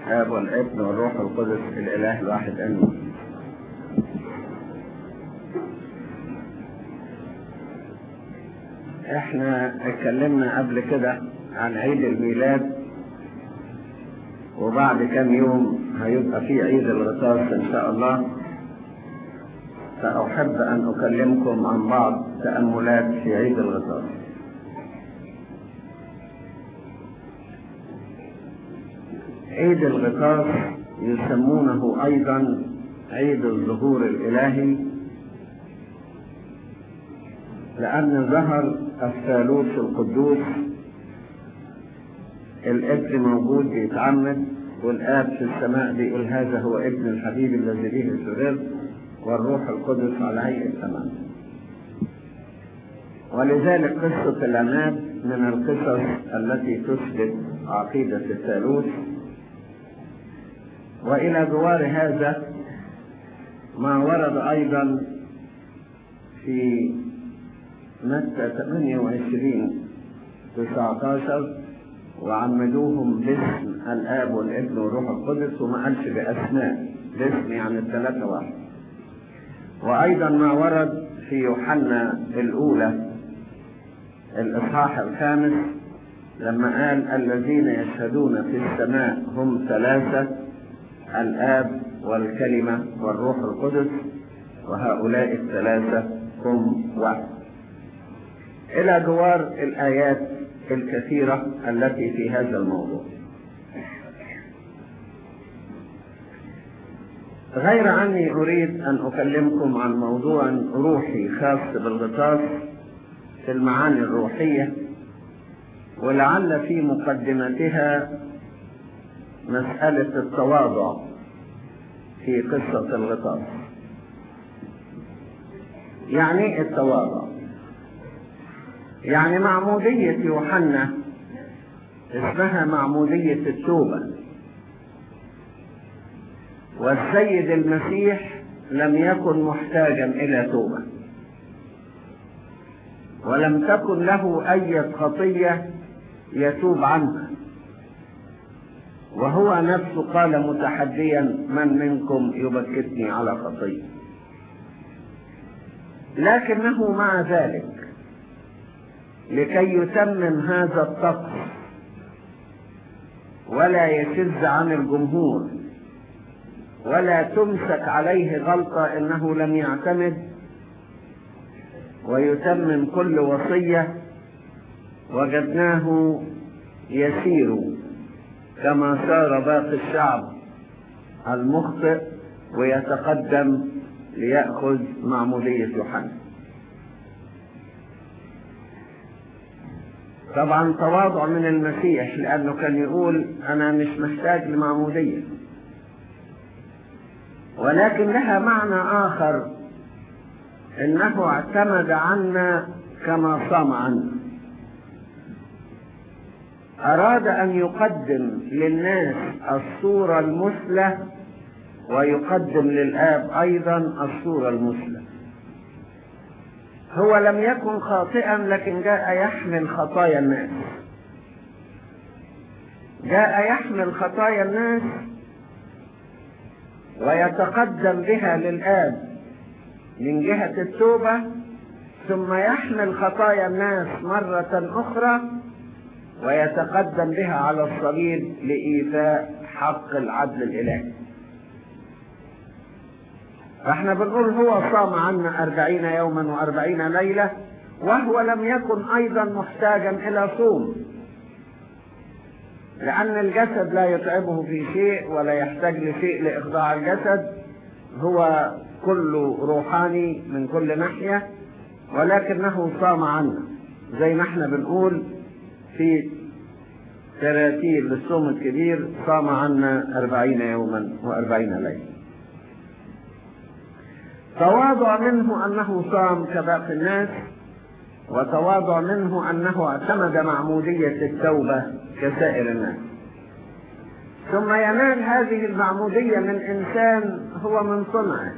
الاب والابن والروح القدس الاله الواحد امين احنا اتكلمنا قبل كده عن عيد الميلاد وبعد كم يوم هيبقى في عيد الغطاس ان شاء الله فاحب ان اكلمكم عن بعض تاملات في عيد الغطاس عيد الغطاس يسمونه ايضا عيد الظهور الالهي لان ظهر الثالوث القدوس الابن موجود بيتعمد والاب في السماء بيقول هذا هو ابن الحبيب الذي به سررت والروح القدس على هيئه تمام ولذلك قصة العماد من القصص التي تثبت عقيدة الثالوث وإلى جوار هذا ما ورد أيضا في متى 28 19 وعمدوهم باسم الآب والابن والروح القدس وما قالش بأسماء باسم يعني الثلاثة واحد وأيضا ما ورد في يوحنا الأولى الإصحاح الخامس لما قال الذين يشهدون في السماء هم ثلاثة الآب والكلمة والروح القدس وهؤلاء الثلاثة هم واحد إلى جوار الآيات الكثيرة التي في هذا الموضوع غير أني أريد أن أكلمكم عن موضوع روحي خاص بالغطاس في المعاني الروحية ولعل في مقدمتها مسألة التواضع في قصة الغطاس يعني التواضع يعني معمودية يوحنا اسمها معمودية التوبة والسيد المسيح لم يكن محتاجا إلى توبة ولم تكن له أي خطية يتوب عنها وهو نفسه قال متحديا من منكم يبكتني على خطية لكنه مع ذلك لكي يتمم هذا الطقس ولا يشذ عن الجمهور ولا تمسك عليه غلطة انه لم يعتمد ويتمم كل وصية وجدناه يسير كما سار باقي الشعب المخطئ ويتقدم ليأخذ معمودية يوحنا طبعا تواضع من المسيح لأنه كان يقول أنا مش محتاج لمعمودية ولكن لها معنى آخر إنه اعتمد عنا كما صام عنا أراد أن يقدم للناس الصورة المثلى ويقدم للآب أيضا الصورة المثلى هو لم يكن خاطئا لكن جاء يحمل خطايا الناس جاء يحمل خطايا الناس ويتقدم بها للآب من جهة التوبة ثم يحمل خطايا الناس مرة أخرى ويتقدم بها على الصليب لإيفاء حق العدل الإلهي فاحنا بنقول هو صام عنا أربعين يوما وأربعين ليلة وهو لم يكن أيضا محتاجا إلى صوم لأن الجسد لا يتعبه في شيء ولا يحتاج لشيء لإخضاع الجسد هو كله روحاني من كل ناحية ولكنه صام عنا زي ما احنا بنقول في تراتيب للصوم الكبير صام عنا أربعين يوما وأربعين ليلة تواضع منه أنه صام كباقي الناس وتواضع منه أنه اعتمد معمودية التوبة كسائر الناس ثم ينال هذه المعمودية من إنسان هو من صنعه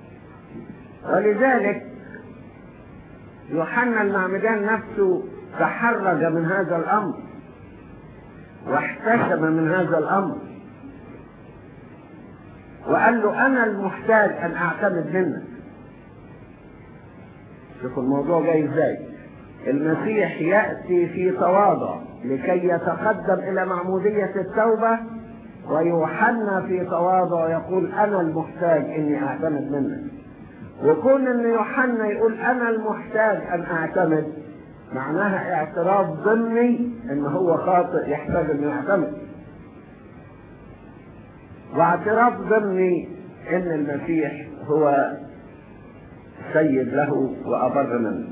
ولذلك يوحنا المعمدان نفسه تحرج من هذا الأمر واحتشم من هذا الأمر وقال له انا المحتاج ان اعتمد منك شوفوا الموضوع جاي ازاي المسيح ياتي في تواضع لكي يتقدم الى معموديه التوبه ويوحنا في تواضع يقول انا المحتاج اني اعتمد منك وكون ان يوحنا يقول انا المحتاج ان اعتمد معناها اعتراف ضمني ان هو خاطئ يحتاج انه يعتمد واعتراف ضمني ان المسيح هو سيد له وابر منه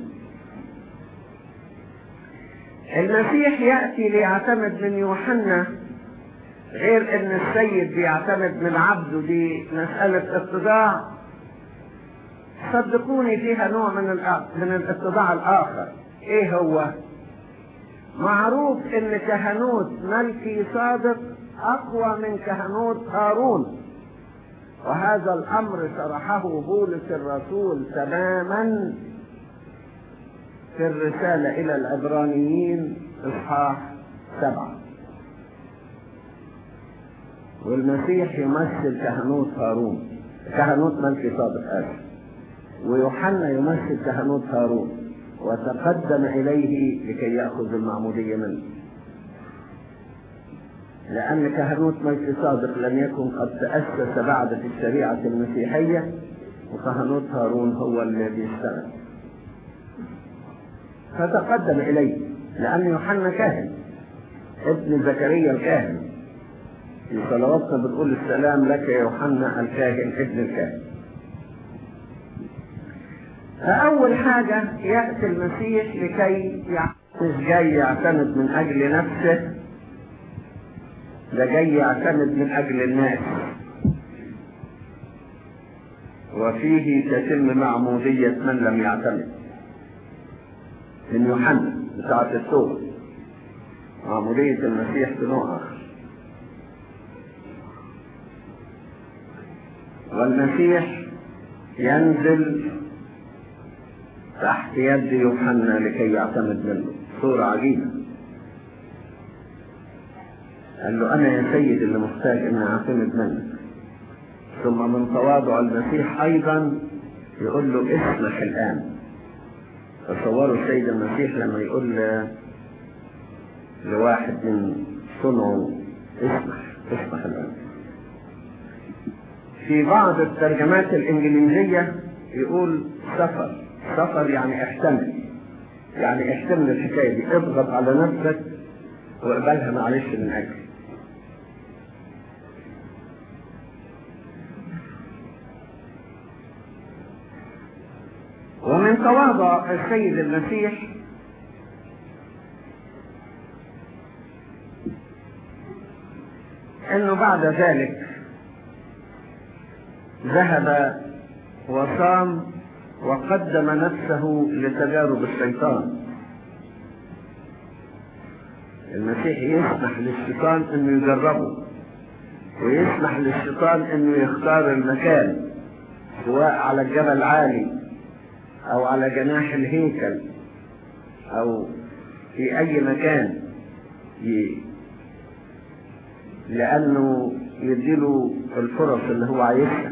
المسيح ياتي ليعتمد من يوحنا غير ان السيد بيعتمد من عبده دي مساله اتضاع صدقوني فيها نوع من من الاتضاع الاخر ايه هو معروف ان كهنوت ملكي صادق اقوى من كهنوت هارون وهذا الامر شرحه بولس الرسول تماما في الرسالة الى العبرانيين اصحاح سبعة والمسيح يمثل كهنوت هارون كهنوت ملكي صادق اسف ويوحنا يمثل كهنوت هارون وتقدم إليه لكي يأخذ المعمودية منه لأن كهنوت ملك صادق لم يكن قد تأسس بعد في الشريعة المسيحية وكهنوت هارون هو الذي اشتغل فتقدم إليه لأن يوحنا كاهن ابن زكريا الكاهن في صلواتنا بتقول السلام لك يا يوحنا الكاهن ابن الكاهن فأول حاجة يأتي المسيح لكي مش جاي يعتمد من أجل نفسه ده جاي يعتمد من أجل الناس وفيه تتم معمودية من لم يعتمد من يوحنا بتاعة التوبة معمودية المسيح بنوع آخر والمسيح ينزل تحت يد يوحنا لكي يعتمد منه صورة عجيبة قال له أنا يا سيد اللي محتاج أن أعتمد منك ثم من تواضع المسيح أيضا يقول له اسمح الآن تصوروا السيد المسيح لما يقول لواحد من صنعه اسمح اسمح الآن في بعض الترجمات الإنجليزية يقول سفر سفر يعني احتمل يعني احتمل الحكايه دي اضغط على نفسك واقبلها معلش من اجل ومن تواضع السيد المسيح انه بعد ذلك ذهب وصام وقدم نفسه لتجارب الشيطان المسيح يسمح للشيطان انه يجربه ويسمح للشيطان انه يختار المكان سواء على الجبل العالي او على جناح الهيكل او في اي مكان ي... لانه يديله الفرص اللي هو عايزها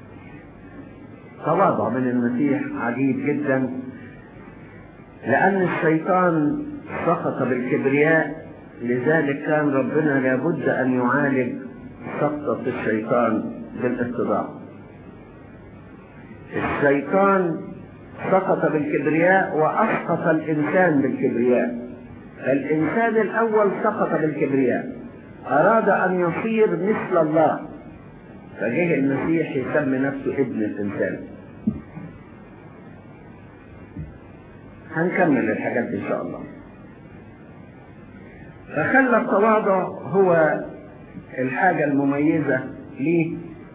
تواضع من المسيح عجيب جدا لأن الشيطان سقط بالكبرياء لذلك كان ربنا لابد أن يعالج سقطة الشيطان بالاتضاع الشيطان سقط بالكبرياء وأسقط الإنسان بالكبرياء الإنسان الأول سقط بالكبرياء أراد أن يصير مثل الله فجه المسيح يسمي نفسه ابن الإنسان هنكمل الحاجات دي إن شاء الله فخلى التواضع هو الحاجة المميزة ليه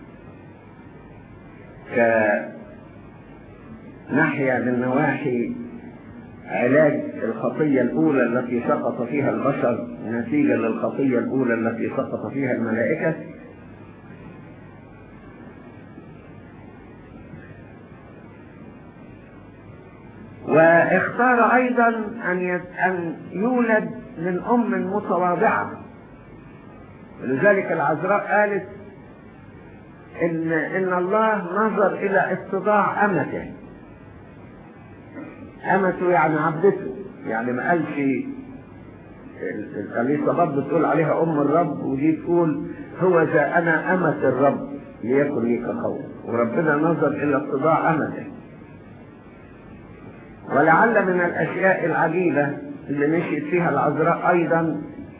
كناحية من نواحي علاج الخطية الأولى التي سقط فيها البشر نتيجة للخطية الأولى التي سقط فيها الملائكة واختار ايضا ان ان يولد من ام متواضعه ولذلك العذراء قالت ان ان الله نظر الى اتضاع امته امته يعني عبدته يعني ما قالش اليصابات بتقول عليها ام الرب ودي تقول هو ذا انا امة الرب ليكن لي كقول وربنا نظر الى اتضاع امته ولعل من الاشياء العجيبة اللي مشيت فيها العذراء ايضا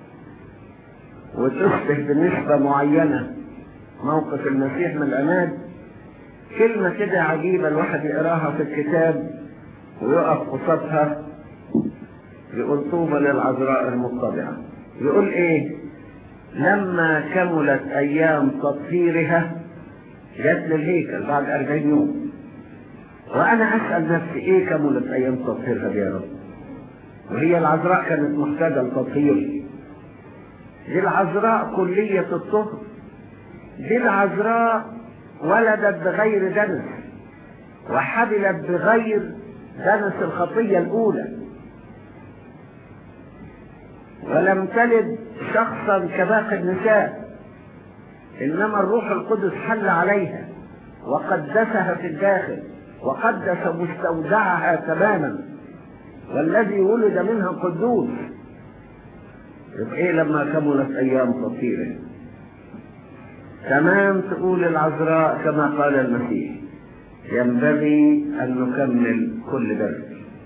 وتشبه بنسبة معينة موقف المسيح من العناد كلمة كده عجيبة الواحد يقراها في الكتاب ويقف قصادها يقول طوبى للعذراء المتضعة يقول ايه لما كملت ايام تطهيرها جت للهيكل بعد أربعين يوم وانا اسأل نفسي ايه كملت ايام تطهيرها دي يا رب وهي العذراء كانت محتاجة لتطهير دي العذراء كلية الطهر دي العذراء ولدت بغير دنس وحبلت بغير دنس الخطية الأولى ولم تلد شخصا كباقي النساء إنما الروح القدس حل عليها وقدسها في الداخل وقدس مستودعها تماما والذي ولد منها قدوس يبقى ايه لما كملت ايام تطهيره تمام تقول العذراء كما قال المسيح ينبغي ان نكمل كل بر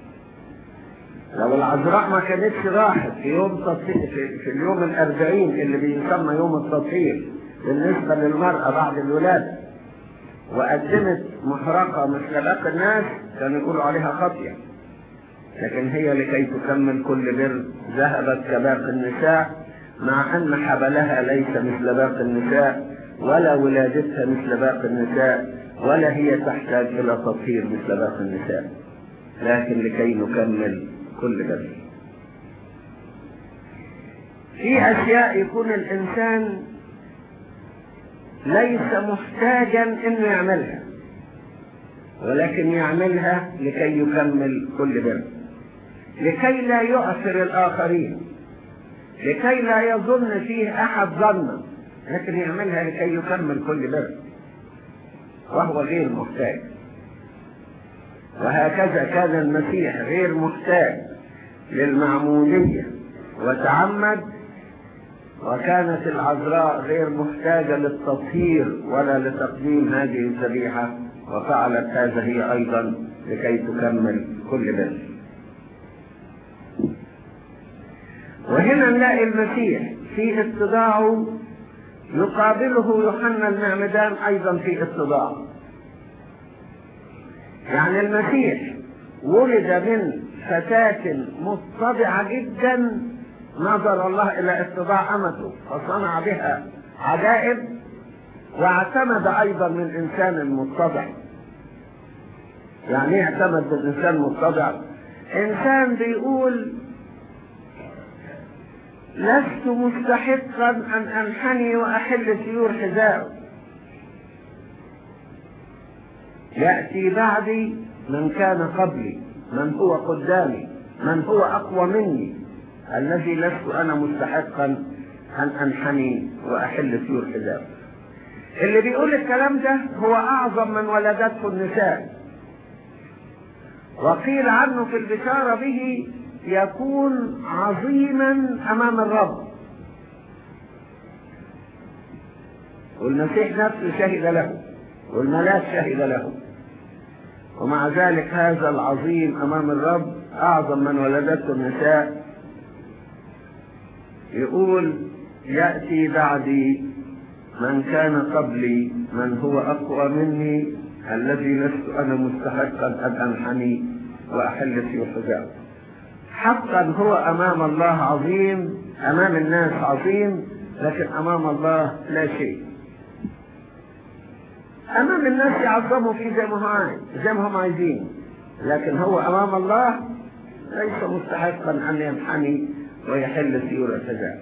لو العذراء ما كانتش راحت في يوم تطهير في, في اليوم الأربعين اللي بيسمى يوم التطهير بالنسبة للمرأة بعد الولادة وقدمت محرقة مثل باقي الناس كانوا يقولوا عليها خطية لكن هي لكي تكمل كل بر ذهبت كباقي النساء مع أن حبلها ليس مثل باقي النساء ولا ولادتها مثل باقي النساء ولا هي تحتاج إلى تطهير مثل باقي النساء لكن لكي نكمل كل بر في أشياء يكون الإنسان ليس محتاجا إنه يعملها ولكن يعملها لكي يكمل كل بر لكي لا يؤثر الآخرين لكي لا يظن فيه أحد ظنا لكن يعملها لكي يكمل كل بر وهو غير محتاج وهكذا كان المسيح غير محتاج للمعمودية وتعمد وكانت العذراء غير محتاجة للتطهير ولا لتقديم هذه الذبيحة وفعلت هذا هي أيضا لكي تكمل كل بر وهنا نلاقي المسيح في اتضاعه يقابله يوحنا المعمدان ايضا في اتضاعه يعني المسيح ولد من فتاة متضعة جدا نظر الله الى اتضاع امته فصنع بها عجائب واعتمد ايضا من انسان متضع يعني ايه اعتمد من انسان متضع انسان بيقول لست مستحقا ان انحني واحل سيور حذائه ياتي بعدي من كان قبلي من هو قدامي من هو اقوى مني الذي لست انا مستحقا ان انحني واحل سيور حذائه اللي بيقول الكلام ده هو اعظم من ولدته النساء وقيل عنه في البشاره به يكون عظيما امام الرب والمسيح نفسه شهد له والملاك شهد له ومع ذلك هذا العظيم امام الرب اعظم من ولدته النساء يقول ياتي بعدي من كان قبلي من هو اقوى مني الذي لست انا مستحقا ان انحني واحل في حذائه حقا هو امام الله عظيم امام الناس عظيم لكن امام الله لا شيء امام الناس يعظموا فيه زي ما هو عايز زي ما هم عايزين لكن هو امام الله ليس مستحقا ان ينحني ويحل سيور الحذاء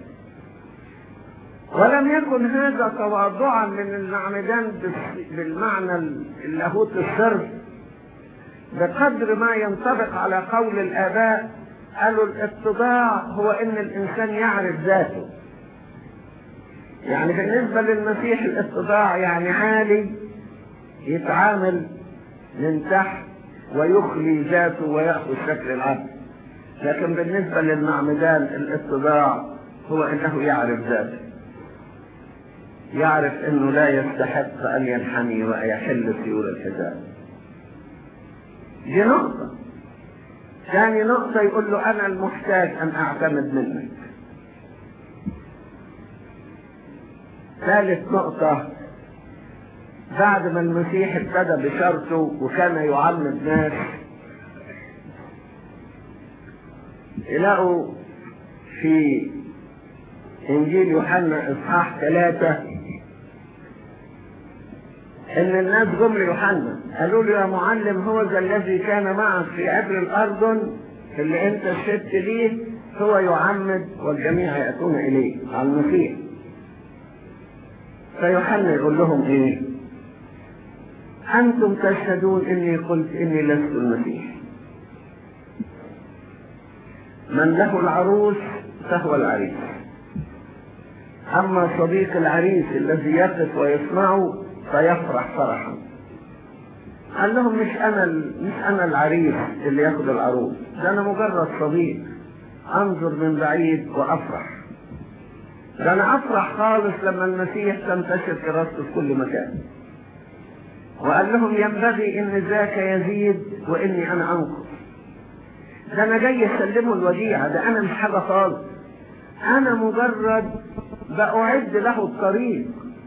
ولم يكن هذا تواضعا من المعمدان بالمعنى اللاهوت الصرف بقدر ما ينطبق على قول الاباء قالوا الاتضاع هو ان الانسان يعرف ذاته يعني بالنسبة للمسيح الاتضاع يعني عالي يتعامل من تحت ويخلي ذاته ويأخذ شكل العبد لكن بالنسبة للمعمدان الاتضاع هو انه يعرف ذاته يعرف انه لا يستحق ان ينحني ويحل سيول الحزام دي نقطة ثاني نقطة يقول له انا المحتاج ان اعتمد منك ثالث نقطة بعد ما المسيح ابتدى بشرطه وكان يعمد ناس يلاقوا في انجيل يوحنا اصحاح ثلاثة ان الناس جم ليوحنا قالوا له يا معلم هو ذا الذي كان معك في عبر الاردن اللي انت شدت ليه هو يعمد والجميع ياتون اليه على المسيح فيوحنا يقول لهم ايه انتم تشهدون اني قلت اني لست المسيح من له العروس فهو العريس اما صديق العريس الذي يقف ويسمعه فيفرح فرحا قال لهم مش انا مش انا العريس اللي ياخد العروس ده انا مجرد صديق انظر من بعيد وافرح ده انا افرح خالص لما المسيح تنتشر كراسته في كل مكان وقال لهم ينبغي ان ذاك يزيد واني انا انقص ده انا جاي اسلمه الوديعه ده انا مش حاجه خالص انا مجرد باعد له الطريق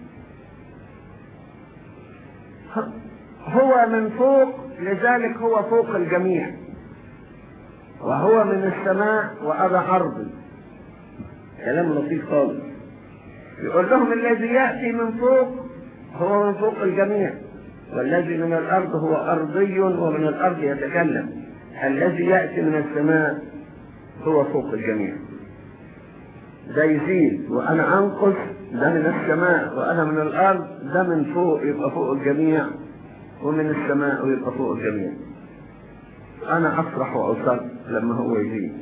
هو من فوق لذلك هو فوق الجميع وهو من السماء وانا ارضي كلام لطيف خالص يقول لهم الذي ياتي من فوق هو من فوق الجميع والذي من الارض هو ارضي ومن الارض يتكلم الذي ياتي من السماء هو فوق الجميع ده يزيد وانا انقص ده من السماء وانا من الارض ده من فوق يبقى فوق الجميع ومن السماء ويبقى فوق الجميع انا افرح واصر لما هو يزيد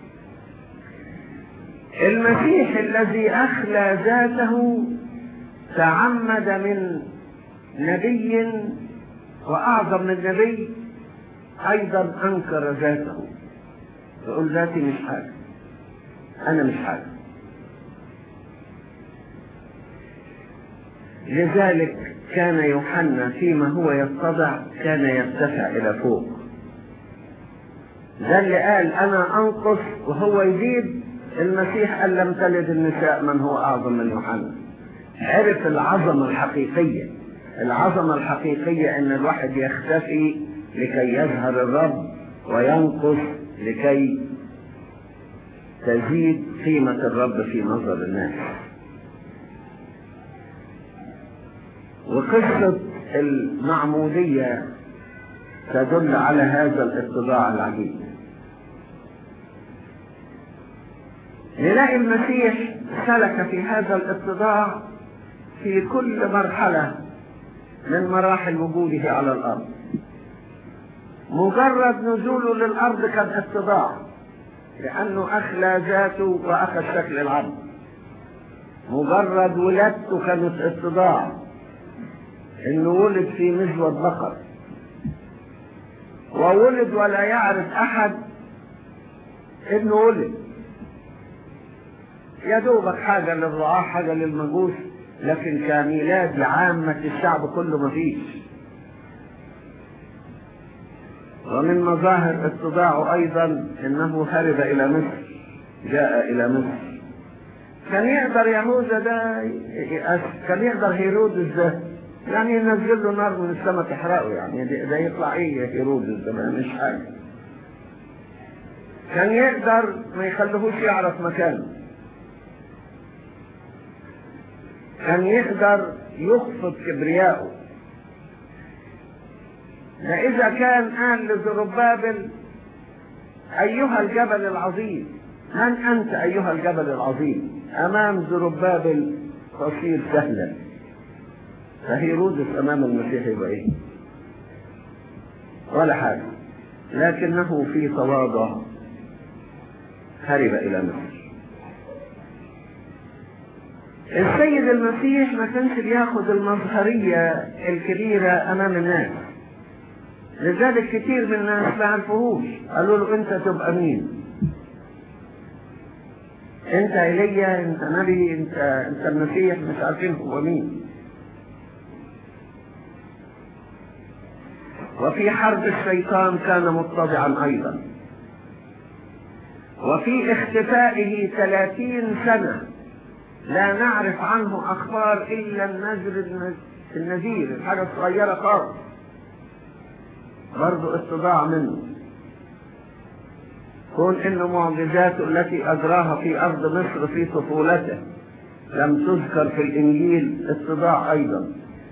المسيح الذي اخلى ذاته تعمد من نبي واعظم من نبي ايضا انكر ذاته يقول ذاتي مش حاجه انا مش حاجه لذلك كان يوحنا فيما هو يتضع كان يرتفع الى فوق ده اللي قال انا انقص وهو يزيد المسيح قال لم تلد النساء من هو اعظم من يوحنا عرف العظمه الحقيقيه العظمه الحقيقيه ان الواحد يختفي لكي يظهر الرب وينقص لكي تزيد قيمه الرب في نظر الناس وقصة المعمودية تدل على هذا الاتضاع العجيب نلاقي المسيح سلك في هذا الاتضاع في كل مرحلة من مراحل وجوده على الأرض مجرد نزوله للأرض كان اتضاع لأنه أخلى ذاته وأخذ شكل العبد مجرد ولادته كانت اتضاع انه ولد في مزود بقر وولد ولا يعرف احد انه ولد يا دوبك حاجه للرعاه حاجه للمجوس لكن كميلاد لعامة الشعب كله مفيش ومن مظاهر اتضاعه ايضا انه هرب الى مصر جاء الى مصر كان يقدر يهوذا ده كان يقدر هيرودس ده يعني ينزل له نار من السماء تحرقه يعني ده يطلع ايه هيرودس ده مش حاجه كان يقدر ما يخليهوش يعرف مكانه كان يقدر يخفض كبرياءه فإذا كان قال لزربابل أيها الجبل العظيم من أنت أيها الجبل العظيم أمام زربابل تصير سهلا فهيرودس أمام المسيح يبقى إيه؟ ولا حاجة لكنه في تواضع هرب إلى مصر السيد المسيح ما كانش بياخد المظهرية الكبيرة أمام الناس لذلك كتير من الناس ما عرفوهوش قالوا له أنت تبقى مين؟ أنت إيليا أنت نبي أنت أنت المسيح مش عارفين هو مين وفي حرب الشيطان كان متضعا أيضا وفي اختفائه ثلاثين سنة لا نعرف عنه أخبار إلا النذر النذير الحاجة الصغيرة خالص برضه اتضاع منه كون إن معجزاته التي أجراها في أرض مصر في طفولته لم تذكر في الإنجيل اتضاع أيضا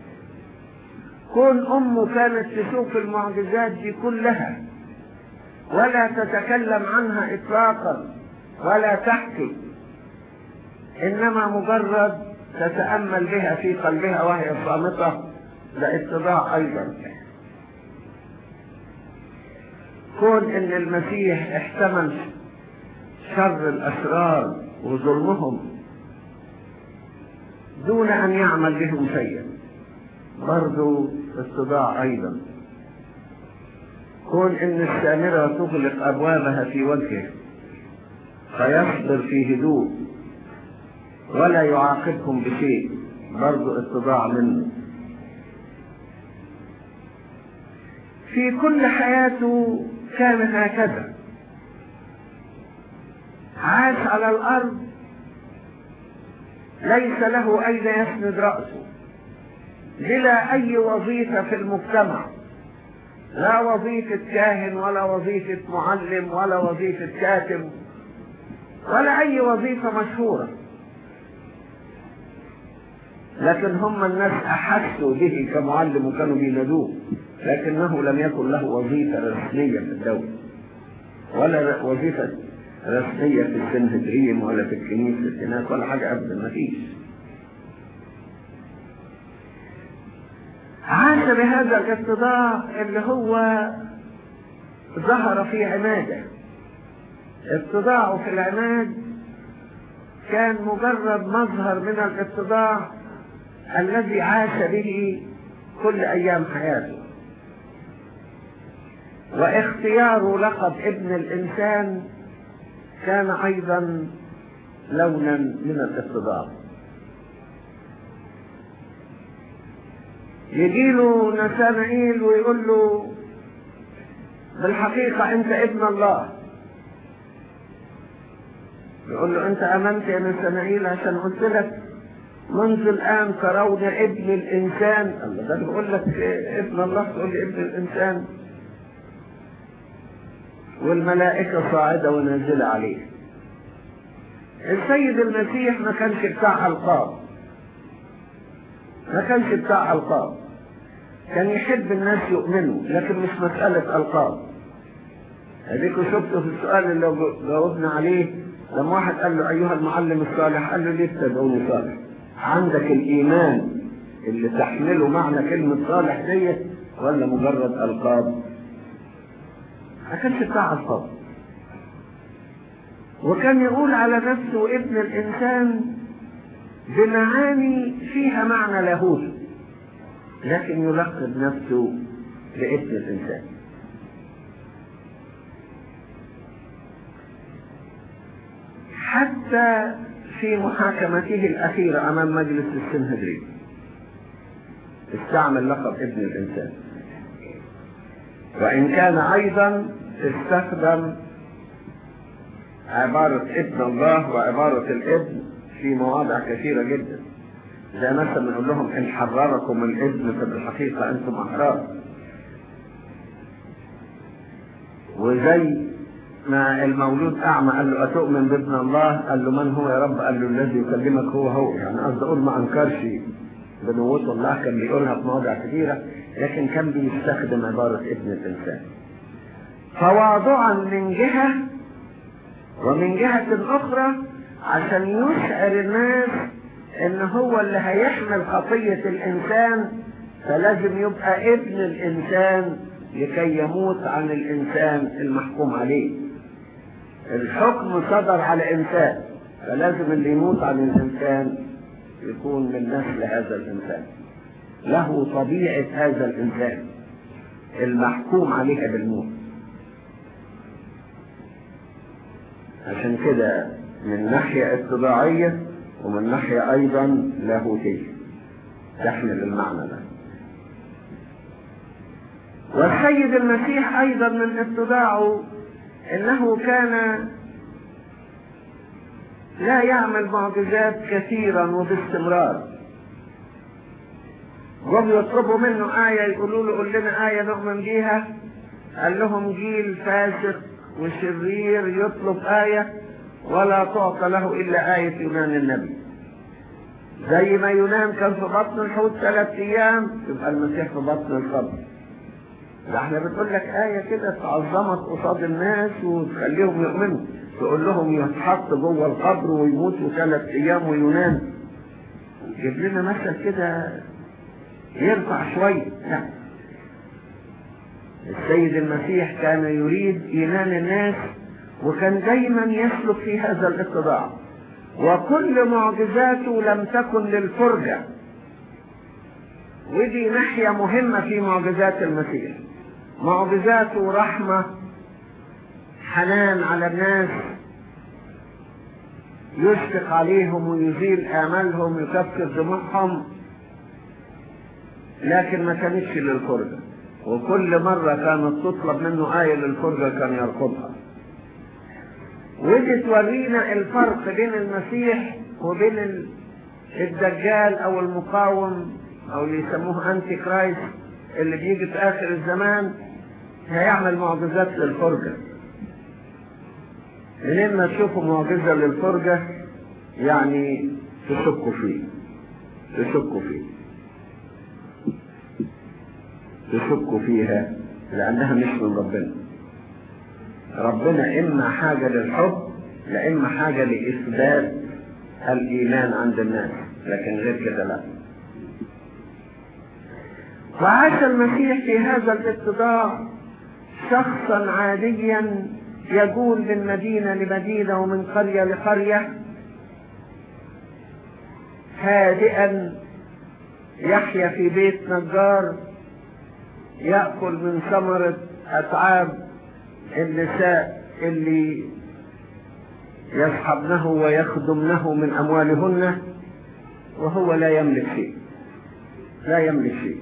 كون أمه كانت تشوف المعجزات دي كلها ولا تتكلم عنها إطلاقا ولا تحكي إنما مجرد تتأمل بها في قلبها وهي صامتة لاتضاع أيضا كون إن المسيح احتمل شر الأشرار وظلمهم دون أن يعمل بهم شيئا برضو اتضاع أيضا كون إن السامرة تغلق أبوابها في وجهه فيصبر في هدوء ولا يعاقبهم بشيء برضو اتضاع منه في كل حياته كان هكذا عاش على الأرض ليس له أين يسند رأسه بلا أي وظيفة في المجتمع لا وظيفة كاهن ولا وظيفة معلم ولا وظيفة كاتب ولا أي وظيفة مشهورة لكن هم الناس أحسوا به كمعلم وكانوا بينادوه لكنه لم يكن له وظيفة رسمية في الدولة ولا وظيفة رسمية في السنهدرين ولا في الكنيسة هناك ولا حاجة أبدا ما فيش عاش بهذا الاتضاع اللي هو ظهر في عماده اتضاعه في العماد كان مجرد مظهر من الاتضاع الذي عاش به كل ايام حياته واختيار لقب ابن الانسان كان ايضا لونا من الاتضاع يجي له نسانعيل ويقول له بالحقيقة أنت ابن الله يقول له أنت أمنت يا نسانعيل عشان قلت لك منذ الآن ترون ابن الإنسان الله ده بيقول لك ابن الله تقول لي ابن الإنسان والملائكة صاعدة ونازلة عليه السيد المسيح ما كانش بتاع ألقاب ما كانش بتاع ألقاب كان يحب الناس يؤمنوا لكن مش مسألة ألقاب هديكوا شفتوا في السؤال اللي جاوبنا عليه لما واحد قال له أيها المعلم الصالح قال له ليه تدعوني صالح عندك الإيمان اللي تحمله معنى كلمة صالح ديت ولا مجرد ألقاب ما كانش بتاع ألقاب وكان يقول على نفسه ابن الإنسان بمعاني فيها معنى لاهوت لكن يلقب نفسه لابن الإنسان حتى في محاكمته الأخيرة أمام مجلس السنهدرين استعمل لقب ابن الإنسان وإن كان أيضا استخدم عبارة ابن الله وعبارة الابن في مواضع كثيرة جدا زي مثلا نقول لهم إن حرركم الابن فبالحقيقة أنتم أحرار وزي ما المولود أعمى قال له أتؤمن بابن الله قال له من هو يا رب قال له الذي يكلمك هو هو يعني قصدي أقول ما أنكرش بنوته الله كان بيقولها في مواضع كثيرة لكن كان بيستخدم عبارة ابن الإنسان تواضعا من جهة ومن جهة أخرى عشان يشعر الناس ان هو اللي هيحمل خطية الانسان فلازم يبقى ابن الانسان لكي يموت عن الانسان المحكوم عليه الحكم صدر على انسان فلازم اللي يموت عن الانسان يكون من نسل هذا الإنسان له طبيعة هذا الإنسان المحكوم عليها بالموت عشان كده من ناحية اتباعية ومن ناحية أيضا لاهوتية تحمل المعنى ده والسيد المسيح أيضا من اتباعه إنه كان لا يعمل معجزات كثيرا وباستمرار جم يطلبوا منه آية يقولوا له قول لنا آية نؤمن بيها قال لهم جيل فاسق وشرير يطلب آية ولا تعطى له إلا آية يونان النبي زي ما يونان كان في بطن الحوت ثلاث أيام يبقى المسيح في بطن القبر ده احنا بتقول لك آية كده تعظمت قصاد الناس وتخليهم يؤمنوا تقول لهم يتحط جوه القبر ويموتوا ثلاث أيام ويونان جيب لنا مثل كده يرفع شوية لا السيد المسيح كان يريد إيمان الناس وكان دايما يسلك في هذا الاتباع وكل معجزاته لم تكن للفرجة ودي ناحية مهمة في معجزات المسيح معجزاته رحمة حنان على الناس يشفق عليهم ويزيل آمالهم يكفر دموعهم لكن ما كانتش للفرجة وكل مرة كانت تطلب منه آية للفرجة كان يرفضها ودي تورينا الفرق بين المسيح وبين الدجال او المقاوم او اللي يسموه انتي كرايست اللي بيجي في اخر الزمان هيعمل معجزات للفرجة منين ما تشوفوا معجزة للفرجة يعني تشكوا فيه تشكوا فيه تشكوا فيها لأنها مش من ربنا ربنا إما حاجة للحب لا إما حاجة لإثبات الإيمان عند الناس لكن غير كده لا وعاش المسيح في هذا الاتضاع شخصا عاديا يقول من مدينة لمدينة ومن قرية لقرية هادئا يحيا في بيت نجار يأكل من ثمرة أتعاب النساء اللي يصحبنه ويخدمنه من أموالهن وهو لا يملك شيء لا يملك شيء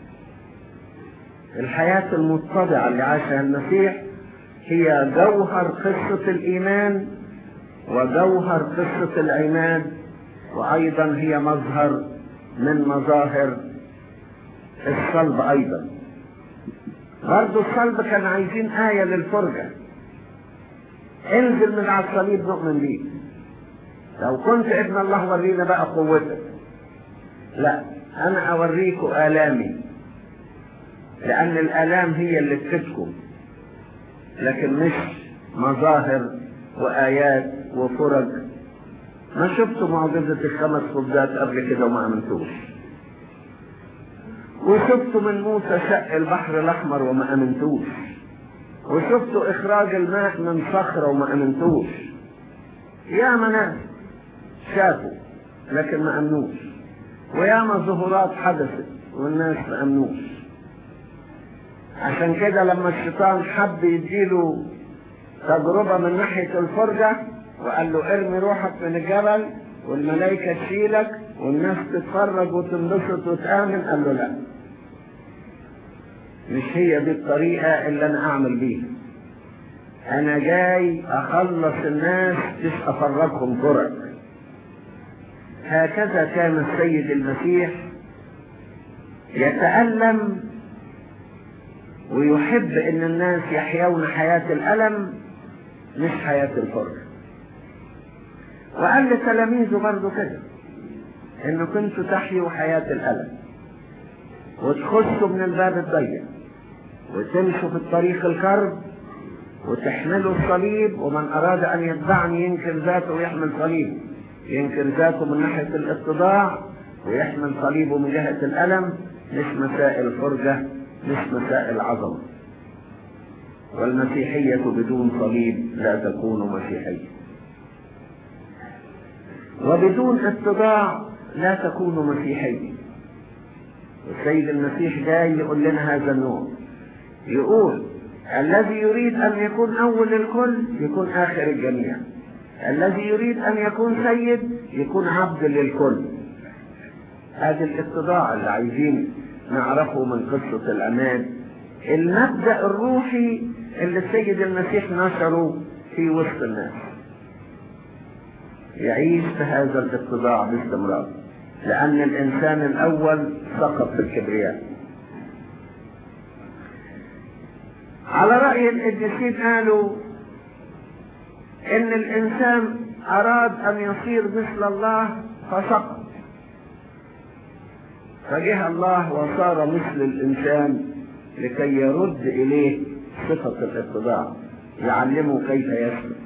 الحياة المتضعة اللي عاشها المسيح هي جوهر قصة الإيمان وجوهر قصة العناد وأيضا هي مظهر من مظاهر الصلب أيضا برضه الصلب كان عايزين آية للفرجة انزل من على الصليب نؤمن بيك لو كنت ابن الله ورينا بقى قوتك لا انا اوريكم الامي لان الالام هي اللي بتسكن لكن مش مظاهر وايات وفرج ما شفتوا معجزة الخمس خبزات قبل كده وما امنتوش وشفتوا من موسى شق البحر الاحمر وما امنتوش وشفتوا اخراج الماء من صخرة وما امنتوش يا ناس شافوا لكن ما امنوش وياما ظهورات حدثت والناس ما امنوش عشان كده لما الشيطان حب يديله تجربة من ناحية الفرجة وقال له ارمي روحك من الجبل والملائكة تشيلك والناس تتفرج وتنبسط وتآمن قال له لا مش هي دي الطريقة اللي انا اعمل بيها انا جاي اخلص الناس مش افرجهم فرج هكذا كان السيد المسيح يتألم ويحب ان الناس يحيون حياة الألم مش حياة الفرج وقال لتلاميذه برضه كده ان كنتوا تحيوا حياة الألم وتخشوا من الباب الضيق وتمشوا في الطريق الكرب وتحملوا الصليب ومن أراد أن يتبعني ينكر ذاته ويحمل صليبه ينكر ذاته من ناحية الاتضاع ويحمل صليبه من جهة الألم مش مسائل فرجة مش مسائل عظمة والمسيحية بدون صليب لا تكون مسيحية وبدون اتضاع لا تكونوا مسيحيين السيد المسيح جاي يقول لنا هذا النوع يقول الذي يريد أن يكون أول الكل يكون آخر الجميع الذي يريد أن يكون سيد يكون عبد للكل هذا الاتضاع اللي عايزين نعرفه من قصة الأمان المبدأ الروحي اللي السيد المسيح نشره في وسط الناس يعيش في هذا الاتضاع باستمرار لأن الإنسان الأول سقط في الكبرياء على رأي القديسين قالوا إن الإنسان أراد أن يصير مثل الله فسقط فجه الله وصار مثل الإنسان لكي يرد إليه صفة الاتباع يعلمه كيف يسلك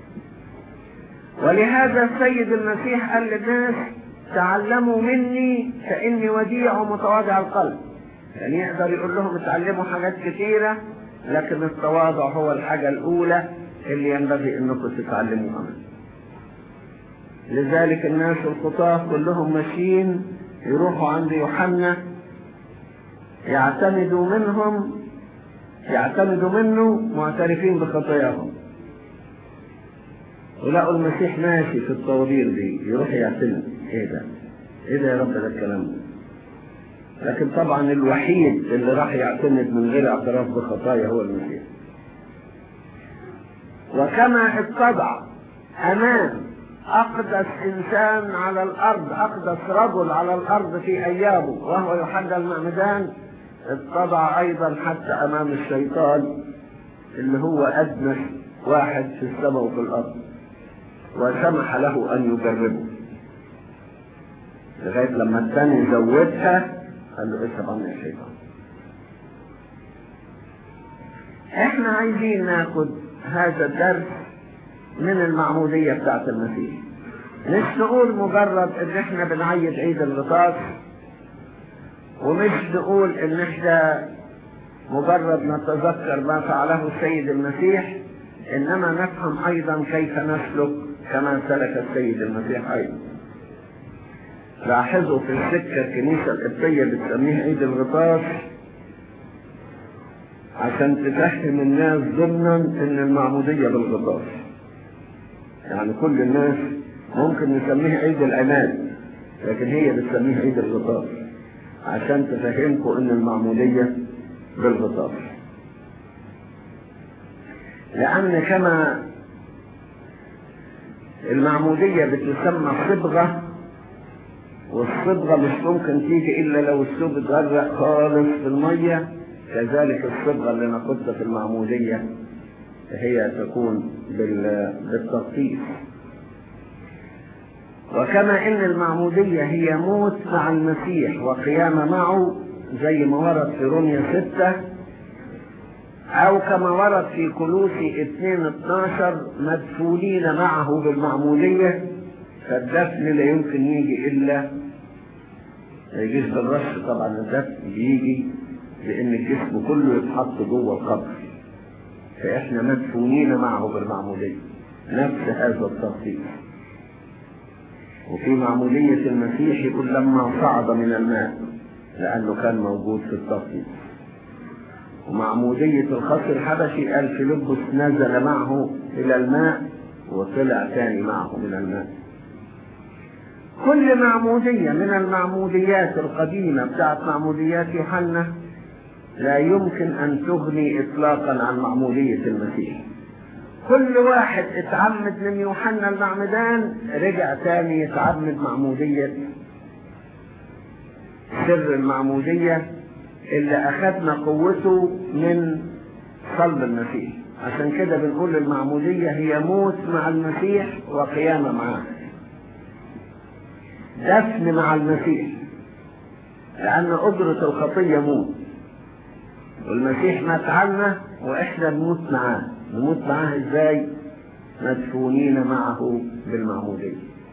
ولهذا السيد المسيح قال للناس تعلموا مني فإني وديع ومتواضع القلب يعني يقدر يقول لهم اتعلموا حاجات كثيرة لكن التواضع هو الحاجة الأولى اللي ينبغي انكم تتعلموها منه لذلك الناس الخطاة كلهم ماشيين يروحوا عند يوحنا يعتمدوا منهم يعتمدوا منه معترفين بخطاياهم ولقوا المسيح ماشي في الطوابير دي يروح يعتمد ايه ده ايه ده يا رب ده الكلام ده لكن طبعا الوحيد اللي راح يعتمد من غير اعتراف بخطايا هو المسيح وكما اتضع امام اقدس انسان على الارض اقدس رجل على الارض في ايامه وهو يوحنا المعمدان اتضع ايضا حتى امام الشيطان اللي هو ادنى واحد في السماء وفي الارض وسمح له ان يجربه لغايه لما الثاني زودها قال له اذهب عن الشيطان احنا عايزين ناخد هذا الدرس من المعمودية بتاعت المسيح مش نقول مجرد ان احنا بنعيد عيد الغطاس ومش نقول ان احنا مجرد نتذكر ما فعله السيد المسيح انما نفهم ايضا كيف نسلك كما سلك السيد المسيح ايضا لاحظوا في السكة الكنيسة القبطية بتسميها عيد الغطاس عشان تفهم الناس ضمنا ان المعمودية بالغطاس يعني كل الناس ممكن نسميها عيد العماد لكن هي بتسميها عيد الغطاس عشان تفهمكم ان المعمودية بالغطاس لان كما المعمودية بتسمى صبغة والصبغة مش ممكن تيجي إلا لو الثوب اتغرق خالص في المية كذلك الصبغة اللي ناخدها في المعمودية هي تكون بالتغطيس وكما ان المعمودية هي موت مع المسيح وقيامة معه زي ما ورد في روميا ستة او كما ورد في كلوسي 2 12 مدفونين معه بالمعمودية فالدفن لا يمكن يجي الا ما يجيش بالرش طبعا الدفن بيجي لان الجسم كله يتحط جوه القبر فاحنا مدفونين معه بالمعمودية نفس هذا التخطيط وفي معمودية المسيح يقول لما صعد من الماء لأنه كان موجود في التخطيط ومعمودية الخصر الحبشي قال فيلبس نزل معه إلى الماء وطلع تاني معه من الماء كل معمودية من المعموديات القديمة بتاعت معموديات يوحنا لا يمكن أن تغني إطلاقا عن معمودية المسيح كل واحد اتعمد من يوحنا المعمدان رجع تاني يتعمد معمودية سر المعمودية اللي أخذنا قوته من صلب المسيح عشان كده بنقول المعمودية هي موت مع المسيح وقيامة معاه دفن مع المسيح لأن أجرة الخطية موت والمسيح مات عنا وإحنا نموت معاه نموت معاه إزاي مدفونين معه بالمعمودية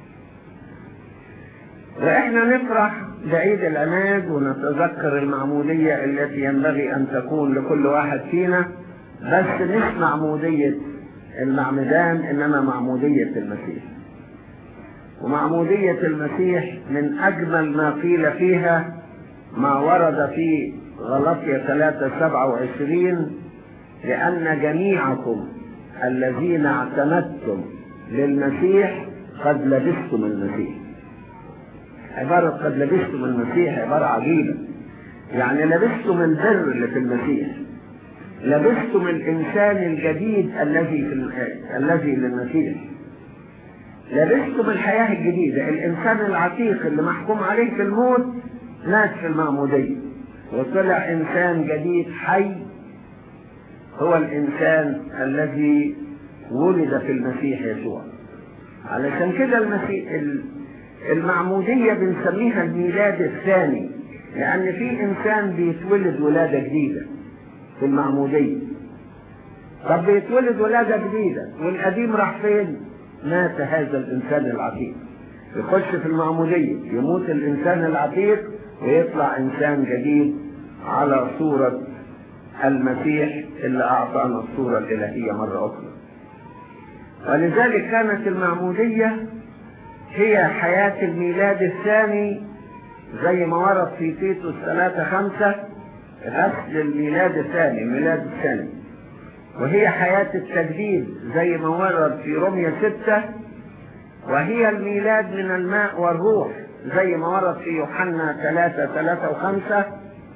وإحنا نفرح بعيد العماد ونتذكر المعمودية التي ينبغي أن تكون لكل واحد فينا بس مش معمودية المعمدان إنما معمودية المسيح ومعمودية المسيح من أجمل ما قيل فيها ما ورد في غلطية 3 27 لأن جميعكم الذين اعتمدتم للمسيح قد لبستم المسيح عبارة قد لبستم المسيح عبارة عجيبة يعني لبستم البر اللي في المسيح لبستم الإنسان الجديد الذي في الذي للمسيح لبستم الحياة الجديدة الإنسان العتيق اللي محكوم عليه في الموت مات في المعمودية وطلع إنسان جديد حي هو الإنسان الذي ولد في المسيح يسوع علشان كده المسيح المعمودية بنسميها الميلاد الثاني لأن في إنسان بيتولد ولادة جديدة في المعمودية طب بيتولد ولادة جديدة والقديم راح فين؟ مات هذا الإنسان العتيق يخش في المعمودية يموت الإنسان العتيق ويطلع إنسان جديد على صورة المسيح اللي أعطانا الصورة الإلهية مرة أخرى ولذلك كانت المعمودية هي حياة الميلاد الثاني زي ما ورد في تيتوس ثلاثة خمسة غسل الميلاد الثاني الميلاد الثاني وهي حياة التجديد زي ما ورد في رمية ستة وهي الميلاد من الماء والروح زي ما ورد في يوحنا ثلاثة ثلاثة وخمسة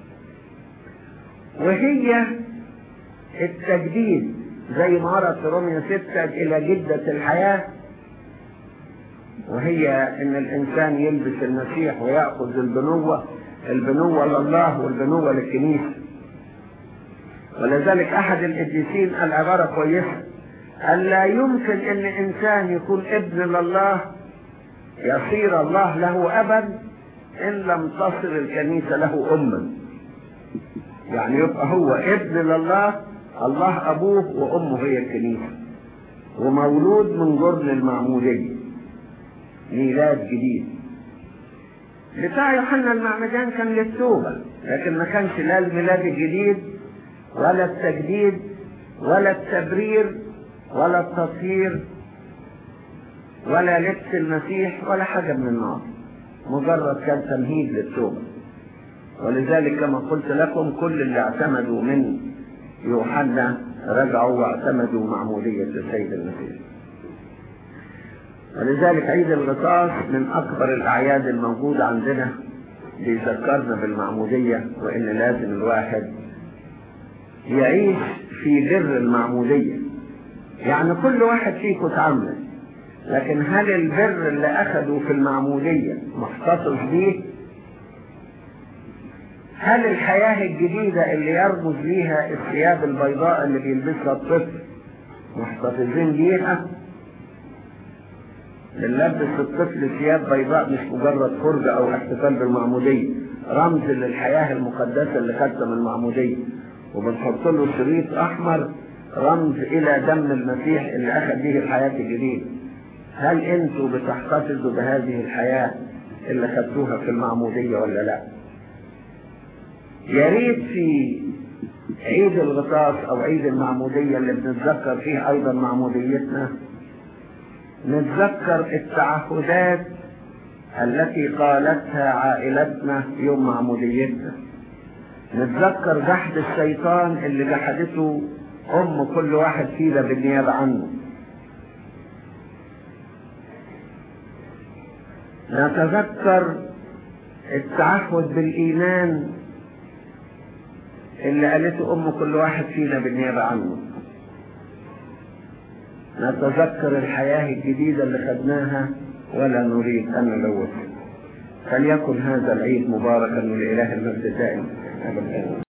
وهي التجديد زي ما ورد في رمية ستة إلى جدة الحياة وهي ان الانسان يلبس المسيح ويأخذ البنوة البنوة لله والبنوة للكنيسة ولذلك احد القديسين قال عبارة كويسة قال لا يمكن ان انسان يكون ابن لله يصير الله له ابا ان لم تصر الكنيسة له اما يعني يبقى هو ابن لله الله ابوه وامه هي الكنيسة ومولود من جرن المعمودية ميلاد جديد بتاع يوحنا المعمدان كان للتوبة لكن ما كانش لا الميلاد الجديد ولا التجديد ولا التبرير ولا التطهير ولا لبس المسيح ولا حاجة من النار مجرد كان تمهيد للتوبة ولذلك كما قلت لكم كل اللي اعتمدوا من يوحنا رجعوا واعتمدوا معمودية السيد المسيح ولذلك عيد الغطاس من أكبر الأعياد الموجودة عندنا بيذكرنا بالمعمودية وإن لازم الواحد يعيش في بر المعمودية يعني كل واحد فيكم اتعمد لكن هل البر اللي أخده في المعمودية محتفظ بيه؟ هل الحياة الجديدة اللي يرمز ليها الثياب البيضاء اللي بيلبسها الطفل محتفظين بيها؟ بنلبس الطفل ثياب بيضاء مش مجرد فرجة او احتفال بالمعمودية رمز للحياة المقدسة اللي خدتها من المعمودية وبنحط له شريط احمر رمز الى دم المسيح اللي اخذ به الحياة الجديدة هل انتوا بتحتفظوا بهذه الحياة اللي خدتوها في المعمودية ولا لا يا ريت في عيد الغطاس او عيد المعمودية اللي بنتذكر فيه ايضا معموديتنا نتذكر التعهدات التي قالتها عائلتنا يوم معموديتنا نتذكر جحد الشيطان اللي جحدته ام كل واحد فينا بالنيابة عنه نتذكر التعهد بالايمان اللي قالته ام كل واحد فينا بالنيابة عنه نتذكر الحياة الجديدة اللي خدناها ولا نريد أن نلوثها فليكن هذا العيد مباركا ولإله المجد دائما أبدا